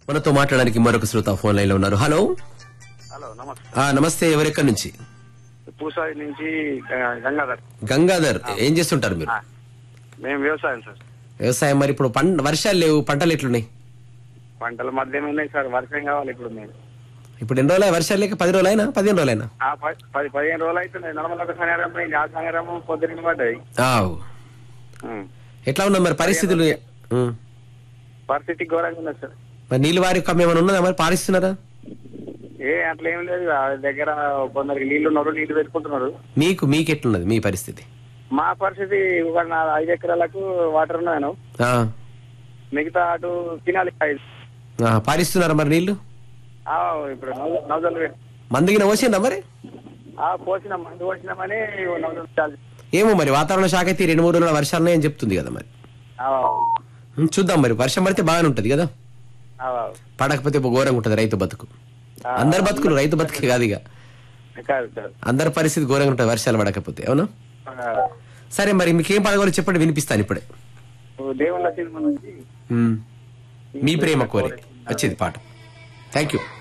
మనతో మాట్లాడడానికి మరొక శ్రోత ఫోన్ లైన్ లో ఉన్నారు హలో హలో నమస్తే ఆ నమస్తే ఎవరెక్కడి నుంచి పూసాయి నుంచి ఆ, గంగాధర్ గంగాధర్ ఏం చేస్తుంటారు మీరు ఆ, మేము వ్యవసాయం సార్ వ్యవసాయం మరి ఇప్పుడు పంట వర్షాలు లేవు పంటలు ఎట్లున్నాయి పంటల మధ్యన ఉన్నాయి సార్ వర్షం కావాలి ఇప్పుడు మేము ఇప్పుడు ఎన్ని రోజులు వర్షాలు లేక పది రోజులైనా పదిహేను రోజులైనా ఆ, ప- పది పదిహేను రోజులు అవుతున్నాయి నడమల ఒక సంగారం పోయింది ఆ సంగారం పొద్దున పడ్డాయి ఆవ్. ఉం. ఎట్లా ఉన్నాయి మరి పరిస్థితులు ఉం. పరిస్థితి ఘోరంగా ఉన్నది సార్ మరి నీళ్ళు వారి కమ్మి ఏమైనా ఉన్నదా మరి పారిస్తున్నారా ఏ అట్లా ఏం లేదు ఆ దగ్గర కొందరికి నీళ్లు ఉన్నారు నీళ్లు పెట్టుకుంటున్నారు మీకు మీకు ఎట్లున్నది మీ పరిస్థితి మా పరిస్థితి ఒక నా ఐదు ఎకరాలకు వాటర్ ఉన్నాను ఆ. మిగతా అటు తినాలి ఐదు. ఆ, పారిస్తున్నారా మరి నీళ్లు ఆ, ఇప్పుడు నౌజ- నౌజలు పెట్టి మందిగిన పోసిందా మరి ఆ పోసినాం మందు పోసినామని నౌజలు చాలు. ఏమో మరి వాతావరణ శాఖ అయితే ఈ రెండు మూడు రోజుల వర్షాలు ఉన్నాయని చెప్తుంది కదా మరి ఆ, ఉం, చూద్దాం మరి వర్షం పడితే బాగానే ఉంటది కదా ఆ, పడకపోతే ఘోరంగా ఉంటది రైతు బతుకు ఆ, అందరు బతుకులు రైతు బతుకే కాదు ఇక కాదు కాదు అందరి పరిస్థితి ఘోరంగా ఉంటుంది వర్షాలు పడకపోతే అవునా ఆ, సరే మరి మీకేం పడగలో చెప్పండి వినిపిస్తాను ఇప్పుడే దేవుళ్ళ సినిమా నుంచి ఉం. మీ ప్రేమ కోరి వచ్చేది పాట థ్యాంక్ యూ